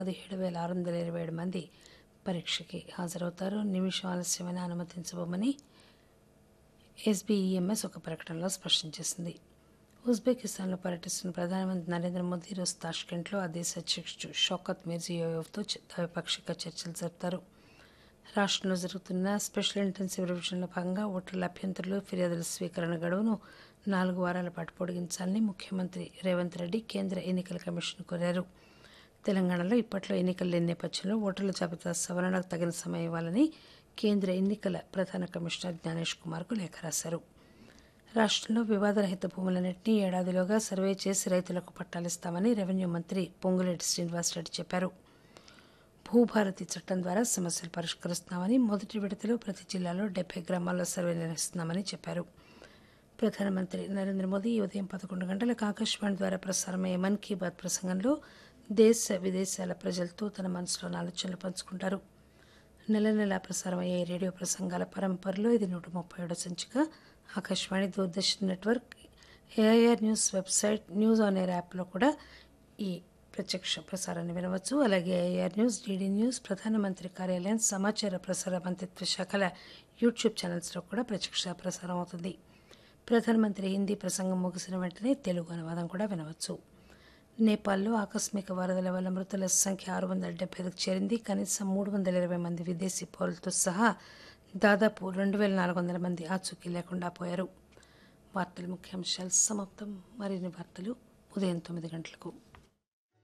పదిహేడు వేల ఆరు వందల ఇరవై ఏడు మంది పరీక్షకి హాజరవుతారు నిమిషం ఆలస్యమైన అనుమతించబోమని ఎస్బీఈఎంఎస్ ఒక ప్రకటనలో స్పష్టం చేసింది ఉజ్బెకిస్తాన్లో పర్యటిస్తున్న ప్రధానమంత్రి నరేంద్ర మోదీ ఈరోజు తాష్కెంట్లో ఆ దేశ అధ్యక్షుడు షౌకత్ మిర్జియోయెవ్తో చ- ద్వైపాక్షిక చర్చలు జరుపుతారు రాష్ట్రంలో జరుగుతున్న స్పెషల్ ఇంటెన్సివ్ రివిజన్లో భాగంగా ఓటర్ల అభ్యంతరాలు ఫిర్యాదుల స్వీకరణ గడువును నాలుగు వారాల పాటు పొడిగించాలని ముఖ్యమంత్రి రేవంత్ రెడ్డి కేంద్ర ఎన్నికల కమిషన్ కోరారు తెలంగాణలో ఇప్పట్లో ఎన్నికలు లేని నేపథ్యంలో ఓటర్ల జాబితా సవరణకు తగిన సమయం ఇవ్వాలని కేంద్ర ఎన్నికల ప్రధాన కమిషనర్ జ్ఞానేష్ కుమార్కు లేఖ రాశారు రాష్ట్రంలో వివాదరహిత భూములన్నింటినీ ఏడాదిలోగా సర్వే చేసి రైతులకు పట్టాలిస్తామని రెవెన్యూ మంత్రి పొంగులేటి శ్రీనివాసరెడ్డి చెప్పారు భూభారతి చట్టం ద్వారా సమస్యలు పరిష్కరిస్తున్నామని మొదటి విడతలో ప్రతి జిల్లాలో డెబ్బై గ్రామాల్లో సర్వే నిర్వహిస్తున్నామని చెప్పారు ప్రధానమంత్రి నరేంద్ర మోదీ ఈ ఉదయం పదకొండు గంటలకు ఆకాశవాణి ద్వారా ప్రసారమయ్యే మన్ కీ బాత్ ప్రసంగంలో దేశ విదేశాల ప్రజలతో తన మనసులోని ఆలోచనలు పంచుకుంటారు నెల నెలా ప్రసారమయ్యే ఈ రేడియో ప్రసంగాల పరంపరలో ఇది నూట ముప్పై ఏడో సంచిక Akashvani Doordarshan network AIR news website news on air యాప్లో కూడా ఈ ప్రత్యక్ష ప్రసారాన్ని వినవచ్చు అలాగే ఏఐఆర్ న్యూస్ డీడీ న్యూస్ ప్రధానమంత్రి కార్యాలయం సమాచార ప్రసార మంత్రిత్వ శాఖల యూట్యూబ్ ఛానల్స్లో కూడా ప్రత్యక్ష ప్రసారం అవుతుంది ప్రధానమంత్రి హిందీ ప్రసంగం ముగిసిన వెంటనే తెలుగు అనువాదం కూడా వినవచ్చు నేపాల్లో ఆకస్మిక వరదల వల్ల మృతుల సంఖ్య ఆరు వందల డెబ్బై ఐదుకు చేరింది కనీసం మూడు వందల ఇరవై మంది విదేశీ పౌరులతో సహా దాదాపు రెండు వేల నాలుగు వందల మంది ఆచూకీ లేకుండా పోయారు వార్తల ముఖ్యాంశాలు సమాప్తం మరిన్ని వార్తలు ఉదయం తొమ్మిది గంటలకు